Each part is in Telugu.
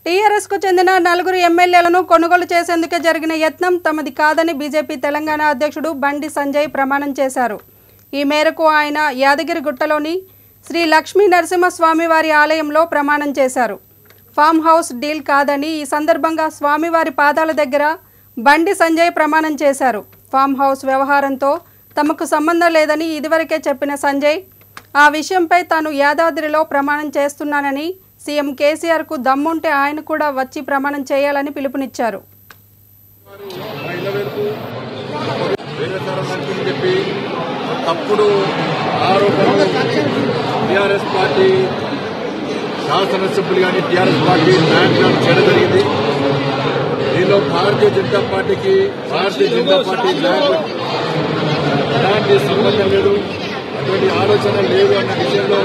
టీఆర్ఎస్ కు చెందిన నలుగురు ఎమ్మెల్యేలను కొనుగోలు చేసేందుకే జరిగిన యత్నం తమది కాదని బీజేపీ తెలంగాణ అధ్యక్షుడు బండి సంజయ్ ప్రమాణం చేశారు ఈ మేరకు ఆయన యాదగిరి గుట్టలోని శ్రీ లక్ష్మీ నరసింహస్వామి వారి ఆలయంలో ప్రమాణం చేశారు ఫామ్ హౌస్ డీల్ కాదని ఈ సందర్భంగా స్వామివారి పాదాల దగ్గర బండి సంజయ్ ప్రమాణం చేశారు ఫామ్ హౌస్ వ్యవహారంతో తమకు సంబంధం లేదని ఇదివరకే చెప్పిన సంజయ్ ఆ విషయంపై తాను యాదాద్రిలో ప్రమాణం చేస్తున్నానని సీఎం కేసీఆర్కు దమ్ముంటే ఆయన కూడా వచ్చి ప్రమాణం చేయాలని పిలుపునిచ్చారు మహిళ వరకు వేరేతరం అని చెప్పి తప్పుడు ఆరోపణలు టీఆర్ఎస్ పార్టీ శాసనసభ్యులు కానీ టీఆర్ఎస్ పార్టీ నాయకులను చేయడం జరిగింది దీనిలో భారతీయ జనతా పార్టీకి భారతీయ జనతా పార్టీ నాయకులు ఎలాంటి సంబంధం లేదు అటువంటి ఆలోచన లేదు అన్న విషయంలో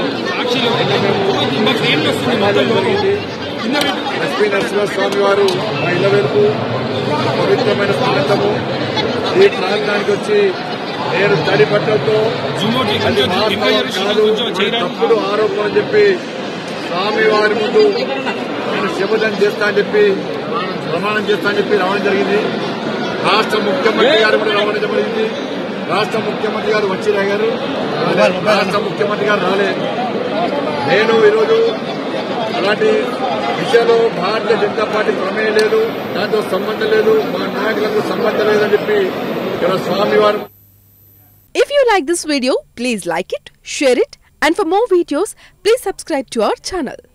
సమాజం జరిగింది లక్ష్మీ నరసింహస్వామి వారు మహిళ వరకు పవిత్రమైన ప్రాంతము ఈ ప్రాంతానికి వచ్చి నేను తడి బట్టలతో అది వాస్తవం కాదు ఇది తప్పుడు ఆరోపణ అని చెప్పి స్వామి వారి ముందు నేను శపథం చేస్తా అని చెప్పి ప్రమాణం చేస్తా అని చెప్పి రావడం జరిగింది రాష్ట్ర ముఖ్యమంత్రి గారు కూడా రావడం జరిగింది రాష్ట్ర ముఖ్యమంత్రి గారు వచ్చిన గారు రాష్ట్ర ముఖ్యమంత్రి గారు రాలే నేను ఈరోజు అలాంటి విషయంలో భారతీయ జనతా పార్టీ ప్రమేయం లేదు దాంతో సంబంధం లేదు మా నాయకులకు సంబంధం లేదని చెప్పి ఇక్కడ స్వామివారు If you like this video, please like it, share it, and for more videos, please subscribe to our channel.